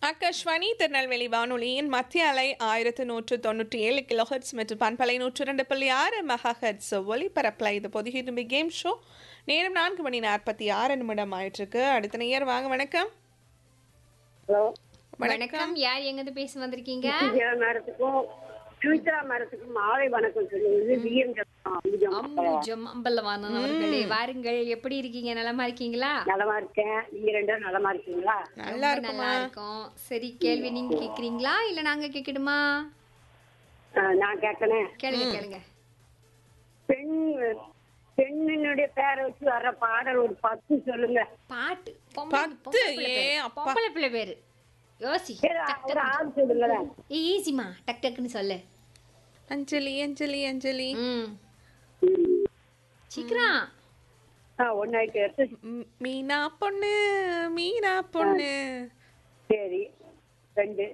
ஆகாஷ்வாணி திருநெல்வேலி வானொலியின் மத்திய அலை ஆயிரத்து நூற்று தொண்ணூற்றி ஏழு கிலோஹெட்ஸ் மற்றும் பண்பலை நூற்று ரெண்டு புள்ளி ஆறு மெகாஹெட்ஸ் ஒலிபரப்பில் இது பொதுகிரும்பி கேம் ஷோ நேரம் நான்கு மணி நாற்பத்தி ஆறு நிமிடம் ஆயிட்டிருக்கு அடுத்த நேயர் வாங்க வணக்கம் ஹலோ வணக்கம் யார் எங்கிருந்து பேச வந்திருக்கீங்க விஜயா மேடத்துக்கும் சுமித்ரா மேடத்துக்கும் மாலை வணக்கம் சொல்லுவது பிஎம் அம்புஜம் அம்பலவாணன் அவர்களே வாருங்கள் எப்படி இருக்கீங்க நலமா இருக்கீங்களா நலமா இருக்கேன் நீங்க ரெண்டு பேரும் நலமா இருக்கீங்களா நல்லா ரொம்ப நல்லா இருக்கும் சரி கேள்வி நீங்க கேக்குறீங்களா இல்ல நாங்க கேக்கணுமா ஆஹ் நான் கேட்கனேன் கேளுங்க கேளுங்க பெண் பெண்ணினுடைய பேரை வச்சு வர்ற பாடல் ஒரு பத்து சொல்லுங்க பாட்டு பொம்பளை- பத்து, பொம்பளை பிள்ளை ஏ, பேரு. அப்பா. பொம்பளை பிள்ளை பேரு யோசி சரி, ஒரு ஆறு சொல்லுங்களேன் ஈஸிமா டக் டக்குன்னு சொல்லு அஞ்சலி அஞ்சலி அஞ்சலி ம் சீக்கிரம் ஆஹ் ஒன்னாயிட்டு எடுத்து ம், மீனா பொண்ணு மீனா பொண்ணு சரி ரெண்டு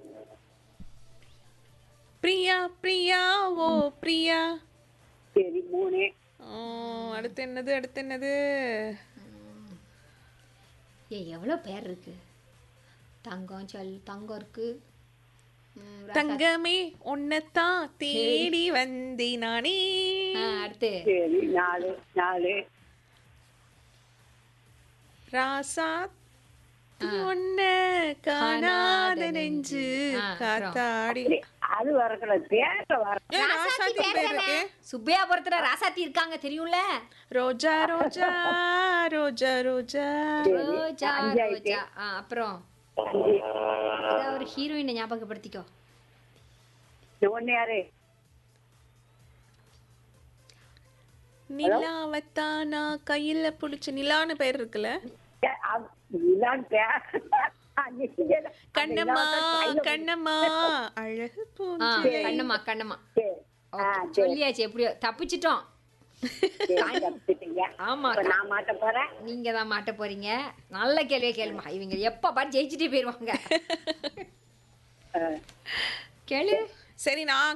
பிரியா பிரியா ஓ பிரியா சரி மூணு ஓ, அடுத்து என்னது அடுத்து என்னது ஏ எவ்வளோ பேர் இருக்கு தங்கம் சொல் தங்கம் இருக்கு ம், ரா- தங்கமே உன்னைத்தான் தேடி வந்தி நானே ஆ, அடுத்து சரி நாலு நாலு ராசா ஒன்ன காணாத நெஞ்சு ஆ, அப்புறம். காத்தாடி சரி, அது வரக்கல பேர வர ஏன் ராசாத்தி பேர் இருக்கு சுப்பையாபுரத்துல ராசாத்தி இருக்காங்க தெரியும்ல ரோஜா ரோஜா ரோஜா ரோஜா ரோஜா அஞ்சாயிட்டு. ரோஜா ஆ, அப்புறம் அஞ்சு ஏதாவது ஒரு ஹீரோயினை ஞாபகப்படுத்திக்கோ ஒன்னு யாரு நிலாவத்தான் நான் கையில புடிச்ச நிலான்னு பேர் இருக்குல்ல ஏ, அவ- இதான் பேர் அது இல்ல. கண்ணம்மா அந்த இதான் கண்ணம்மா அழகு ஆ, பூஞ்சிலை கண்ணம்மா கண்ணம்மா சரி. ஆ, ஓகே, சரி. சொல்லியாச்சு எப்படியோ தப்பிச்சிட்டோம் சரி, தப்பிச்சிட்டீங்க. ஆமா இப்ப நான் மாட்ட போறேன் நீங்க தான் மாட்ட போறீங்க நல்ல கேள்வியே கேளுமா இவங்க எப்ப பாரு ஜெயிச்சுட்டே போயிருவாங்க ஆ, கேளு சரி நான்